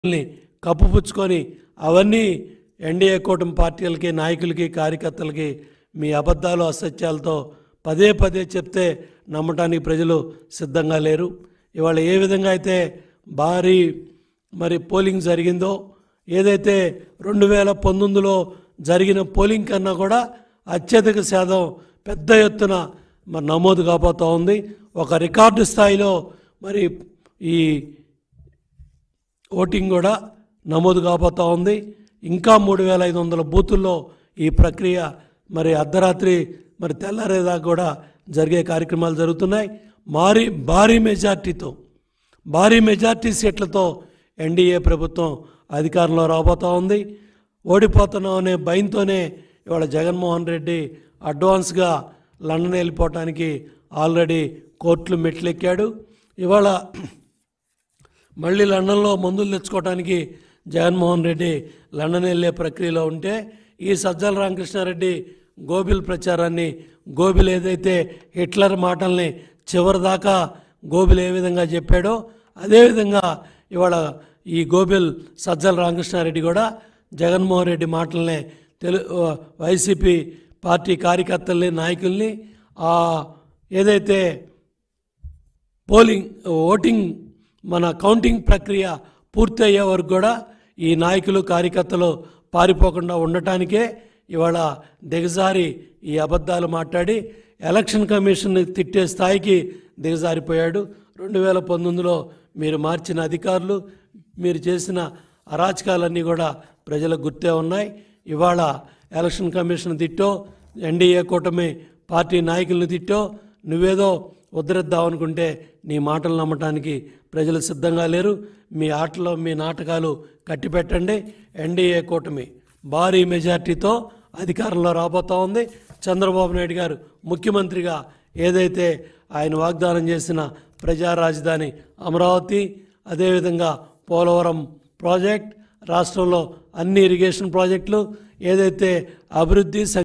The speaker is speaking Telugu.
ని కప్పుపుచ్చుకొని అవన్నీ ఎన్డీఏ కూటమి పార్టీలకి నాయకులకి కార్యకర్తలకి మీ అబద్ధాలు అసత్యాలతో పదే పదే చెప్తే నమ్మటానికి ప్రజలు సిద్ధంగా లేరు ఇవాళ ఏ విధంగా అయితే భారీ మరి పోలింగ్ జరిగిందో ఏదైతే రెండు వేల పంతొమ్మిదిలో జరిగిన పోలింగ్ కన్నా కూడా అత్యధిక శాతం పెద్ద ఎత్తున మరి నమోదు కాబోతూ ఉంది ఒక రికార్డు స్థాయిలో మరి ఈ ఓటింగ్ కూడా నమోదు కాబోతూ ఉంది ఇంకా మూడు వేల ఐదు వందల బూతుల్లో ఈ ప్రక్రియ మరి అర్ధరాత్రి మరి తెల్లారేదాకా కూడా జరిగే కార్యక్రమాలు జరుగుతున్నాయి భారీ భారీ మెజార్టీతో భారీ మెజార్టీ సీట్లతో ఎన్డీఏ ప్రభుత్వం అధికారంలో రాబోతూ ఉంది ఓడిపోతున్నాం అనే భయంతోనే ఇవాళ జగన్మోహన్ రెడ్డి అడ్వాన్స్గా లండన్ వెళ్ళిపోవటానికి ఆల్రెడీ కోర్టులు మెట్లెక్కాడు ఇవాళ మళ్ళీ లండన్లో మందులు తెచ్చుకోవడానికి జగన్మోహన్ రెడ్డి లండన్ వెళ్ళే ప్రక్రియలో ఉంటే ఈ సజ్జల రామకృష్ణారెడ్డి గోబిల్ ప్రచారాన్ని గోబిల్ ఏదైతే హిట్లర్ మాటల్ని చివరిదాకా గోబిల్ ఏ విధంగా చెప్పాడో అదేవిధంగా ఇవాళ ఈ గోబిల్ సజ్జల రామకృష్ణారెడ్డి కూడా జగన్మోహన్ రెడ్డి మాటల్ని తెలు వైసీపీ పార్టీ కార్యకర్తల్ని నాయకుల్ని ఆ ఏదైతే పోలింగ్ ఓటింగ్ మన కౌంటింగ్ ప్రక్రియ పూర్తి అయ్యే వరకు కూడా ఈ నాయకులు కార్యకర్తలు పారిపోకుండా ఉండటానికే ఇవాళ దిగజారి ఈ అబద్ధాలు మాట్లాడి ఎలక్షన్ కమిషన్ని తిట్టే స్థాయికి దిగజారిపోయాడు రెండు వేల పంతొమ్మిదిలో మీరు మార్చిన అధికారులు మీరు చేసిన అరాచకాలన్నీ కూడా ప్రజలకు గుర్తే ఉన్నాయి ఇవాళ ఎలక్షన్ కమిషన్ తిట్టో ఎన్డీఏ కూటమి పార్టీ నాయకులను తిట్టో నువ్వేదో ఉద్ధరిద్దాం అనుకుంటే నీ మాటలు నమ్మటానికి ప్రజలు సిద్ధంగా లేరు మీ ఆటలో మీ నాటకాలు కట్టిపెట్టండి ఎన్డీఏ కూటమి భారీ మెజార్టీతో అధికారంలో రాబోతా ఉంది చంద్రబాబు నాయుడు గారు ముఖ్యమంత్రిగా ఏదైతే ఆయన వాగ్దానం చేసిన ప్రజా రాజధాని అమరావతి అదేవిధంగా పోలవరం ప్రాజెక్ట్ రాష్ట్రంలో అన్ని ఇరిగేషన్ ప్రాజెక్టులు ఏదైతే అభివృద్ధి